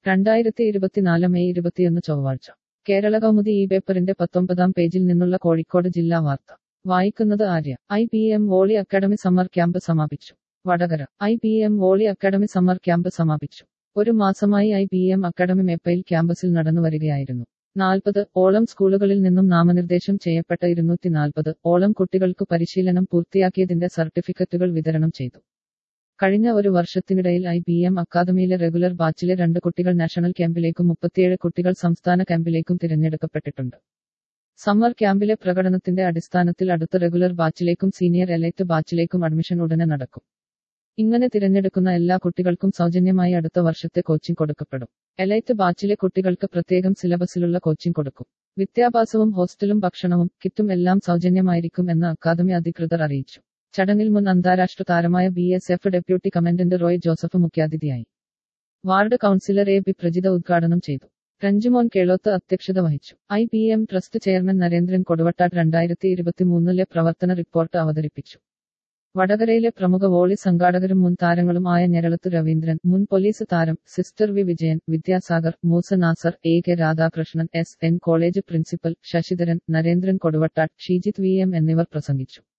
രണ്ടായിരത്തി ഇരുപത്തിനാല് മെയ് ഇരുപത്തിയൊന്ന് ചൊവ്വാഴ്ച കേരള കൗമുദി ഈ പേപ്പറിന്റെ പത്തൊമ്പതാം പേജിൽ നിന്നുള്ള കോഴിക്കോട് ജില്ലാ വാർത്ത വായിക്കുന്നത് Arya I P M volley academy summer camp സമാപിച്ചു Vadakara I P M volley academy summer camp സമാപിച്ചു ഒരു മാസമായി I P M academy Meppayil ക്യാമ്പസിൽ നടന്നു വരികയായിരുന്നു നാൽപ്പത് ഓളം സ്കൂളുകളിൽ നിന്നും നാമനിർദ്ദേശം ചെയ്യപ്പെട്ട ഇരുന്നൂറ്റി നാൽപ്പത് ഓളം കുട്ടികൾക്ക് പരിശീലനം പൂർത്തിയാക്കിയതിന്റെ സർട്ടിഫിക്കറ്റുകൾ വിതരണം ചെയ്തു കഴിഞ്ഞ ഒരു വർഷത്തിനിടയിൽ ഐ പി എം അക്കാദമിയിലെ റെഗുലർ ബാച്ചിലെ രണ്ട് കുട്ടികൾ നാഷണൽ ക്യാമ്പിലേക്കും മുപ്പത്തിയേഴ് കുട്ടികൾ സംസ്ഥാന ക്യാമ്പിലേക്കും തിരഞ്ഞെടുക്കപ്പെട്ടിട്ടുണ്ട് സമ്മർ ക്യാമ്പിലെ പ്രകടനത്തിന്റെ അടിസ്ഥാനത്തിൽ അടുത്ത റെഗുലർ ബാച്ചിലേക്കും സീനിയർ എലൈറ്റ് ബാച്ചിലേക്കും അഡ്മിഷൻ ഉടനെ നടക്കും ഇങ്ങനെ തിരഞ്ഞെടുക്കുന്ന എല്ലാ കുട്ടികൾക്കും സൗജന്യമായി അടുത്ത വർഷത്തെ കോച്ചിംഗ് കൊടുക്കപ്പെടും എലൈറ്റ് ബാച്ചിലെ കുട്ടികൾക്ക് പ്രത്യേകം സിലബസിലുള്ള കോച്ചിംഗ് കൊടുക്കും വിദ്യാഭ്യാസവും ഹോസ്റ്റലും ഭക്ഷണവും കിറ്റും എല്ലാം സൗജന്യമായിരിക്കും എന്ന് അക്കാദമി അധികൃതർ അറിയിച്ചു ചടങ്ങിൽ മുൻ അന്താരാഷ്ട്ര താരമായ B S F deputy commandant Roy Joseph മുഖ്യാതിഥിയായി ward councillor A B Prajitha ഉദ്ഘാടനം ചെയ്തു രഞ്ജുമോൻ കേളോത്ത് അധ്യക്ഷത വഹിച്ചു I P M trust chairman Narendran Koduvattad രണ്ടായിരത്തി ഇരുപത്തിമൂന്നിലെ പ്രവർത്തന റിപ്പോർട്ട് അവതരിപ്പിച്ചു വടകരയിലെ പ്രമുഖ വോളി സംഘാടകരും മുൻ താരങ്ങളും ആയ ഞെരളത്ത് രവീന്ദ്രൻ മുൻ പോലീസ് താരം sister V Vijayan Vidyasagar Moosa Nasar A K Radhakrishnan S N college principal Sasidharan Narendran Koduvattad Sheejith V M എന്നിവർ പ്രസംഗിച്ചു